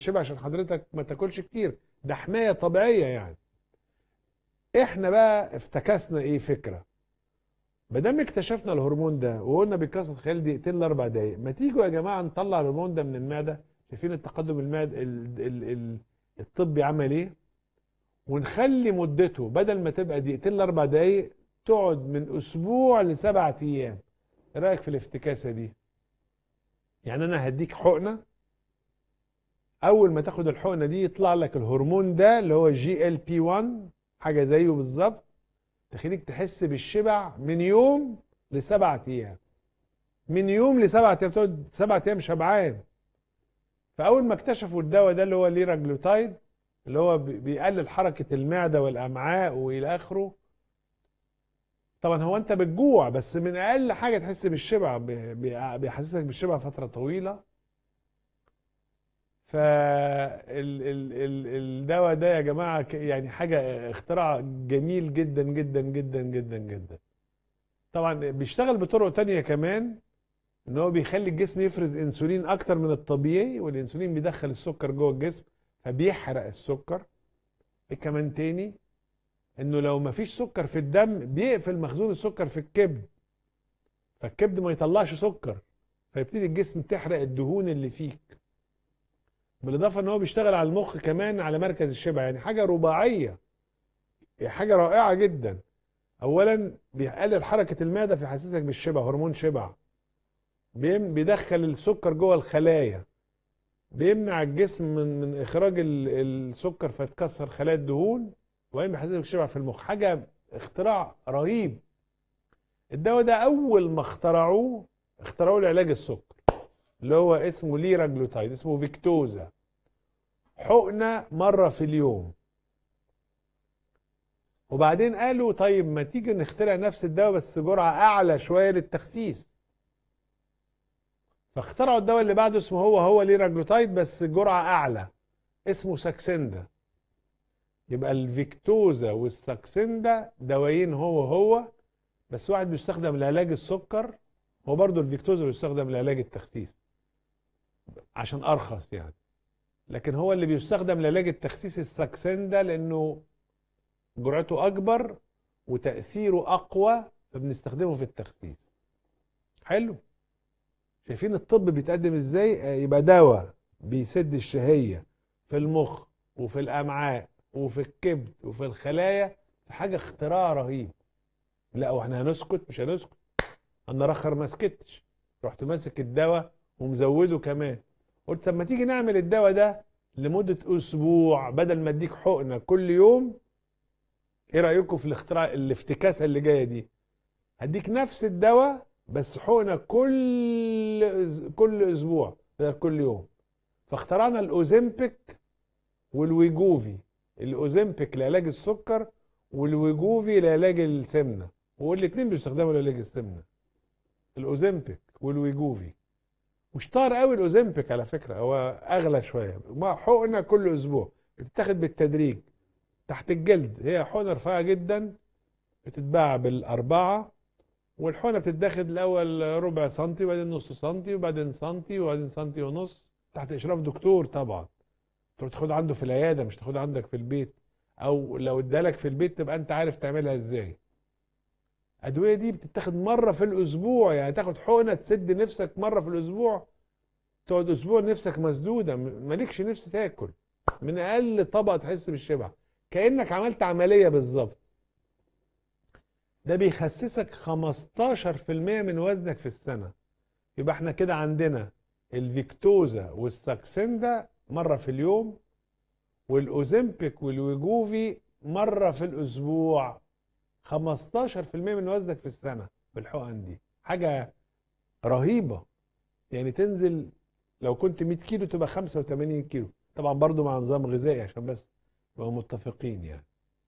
الشبع عشان حضرتك ما تاكلش كتير ده حمايه طبيعيه يعني احنا بقى افتكسنا ايه فكره ما دام اكتشفنا الهرمون ده وقلنا بيتكسر خلال دقيقتين لاربع دقايق ما تيجوا يا جماعه نطلع الهرمون ده من المعده شايفين التقدم المعد ال... ال... ال... الطبي عمل ايه ونخلي مدته بدل ما تبقى دقيقتين لاربع دقايق تقعد من اسبوع لسبعة ايام ايه رايك في الافتكاسه دي يعني انا هديك حقنه اول ما تاخد الحقنه دي يطلع لك الهرمون ده اللي هو جي ال بي 1 حاجه زيه بالظبط تخليك تحس بالشبع من يوم لسبعة ايام من يوم لسبعة ايام تقعد سبعة ايام شبعان فاول ما اكتشفوا الدواء ده اللي هو ليراجلوتايد اللي هو بي- بيقلل حركه المعده والامعاء والى اخره طبعا هو انت بتجوع بس من اقل حاجه تحس بالشبع بي- بي- بيحسسك بالشبع فتره طويله فالدواء ده يا جماعه ك- يعني حاجه اختراع جميل جدا جدا جدا جدا جدا طبعا بيشتغل بطرق تانية كمان ان هو بيخلي الجسم يفرز انسولين اكتر من الطبيعي والانسولين بيدخل السكر جوه الجسم فبيحرق السكر إيه كمان تاني انه لو مفيش سكر في الدم بيقفل مخزون السكر في الكبد فالكبد ما يطلعش سكر فيبتدي الجسم تحرق الدهون اللي فيك بالاضافه ان هو بيشتغل على المخ كمان على مركز الشبع يعني حاجه رباعيه حاجه رائعه جدا اولا بيقلل حركه المعده فيحسسك بالشبع هرمون شبع بيم- بيدخل السكر جوه الخلايا بيمنع الجسم من من اخراج ال- السكر فتكسر خلايا الدهون وبعدين بيحسسك بالشبع في المخ حاجه اختراع رهيب الدواء ده اول ما اخترعوه اخترعوه لعلاج السكر اللي هو اسمه ليراجلوتايد اسمه فيكتوزا حقنه مره في اليوم وبعدين قالوا طيب ما تيجي نخترع نفس الدواء بس جرعه اعلى شويه للتخسيس فاخترعوا الدواء اللي بعده اسمه هو هو ليراجلوتايد بس جرعه اعلى اسمه ساكسندا يبقى الفيكتوزا والساكسندا دوايين هو هو بس واحد بيستخدم لعلاج السكر هو برضه الفيكتوزا بيستخدم لعلاج التخسيس عشان ارخص يعني لكن هو اللي بيستخدم لعلاج التخسيس الساكسندا لانه جرعته اكبر وتاثيره اقوى فبنستخدمه في التخسيس حلو شايفين الطب بيتقدم ازاي آه، يبقى دواء بيسد الشهيه في المخ وفي الامعاء وفي الكبد وفي الخلايا حاجه اختراع رهيب لا واحنا هنسكت مش هنسكت انا رخر ما سكتش رحت ماسك الدواء ومزوده كمان قلت طب ما تيجي نعمل الدواء ده لمده اسبوع بدل ما اديك حقنه كل يوم ايه رايكم في الاختراع الافتكاسه اللي جايه دي هديك نفس الدواء بس حقنه كل أز- كل اسبوع بدل كل يوم فاخترعنا الاوزمبيك والويجوفي الاوزمبيك لعلاج السكر والويجوفي لعلاج السمنه والاثنين بيستخدموا لعلاج السمنه الاوزمبيك والويجوفي واشتهر قوي الاوزمبيك على فكره هو اغلى شويه ما حقنه كل اسبوع بتتاخد بالتدريج تحت الجلد هي حقنه رفيعه جدا بتتباع بالاربعه والحقنه بتتاخد الاول ربع سنتي وبعدين نص سنتي وبعدين سنتي وبعدين سنتي ونص تحت اشراف دكتور طبعا تروح تاخدها عنده في العياده مش تاخدها عندك في البيت او لو ادالك في البيت تبقى انت عارف تعملها ازاي الادويه دي بتتاخد مره في الاسبوع يعني تاخد حقنه تسد نفسك مره في الاسبوع تقعد اسبوع نفسك مسدوده م- مالكش نفس تاكل من اقل طبقه تحس بالشبع كانك عملت عمليه بالظبط ده بيخسسك 15% من وزنك في السنه يبقى احنا كده عندنا الفيكتوزا والساكسندا مره في اليوم والاوزمبيك والويجوفي مره في الاسبوع 15% من وزنك في السنه بالحقن دي حاجه رهيبه يعني تنزل لو كنت 100 كيلو تبقى 85 كيلو طبعا برضو مع نظام غذائي عشان بس نبقى متفقين يعني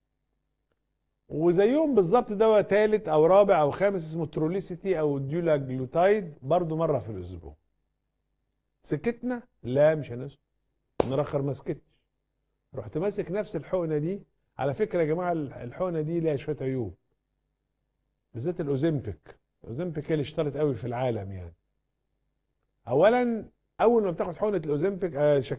وزيهم بالظبط دواء ثالث او رابع او خامس اسمه تروليسيتي او ديولا جلوتايد برضو مره في الاسبوع سكتنا لا مش هنسكت نرخر ما سكتش رحت ماسك نفس الحقنه دي على فكره يا جماعه الحقنه دي ليها شويه عيوب بالذات الاوزمبيك الاوزمبيك هي اللي اشتهرت قوي في العالم يعني اولا اول ما بتاخد حقنه الاوزمبيك آه، شكلها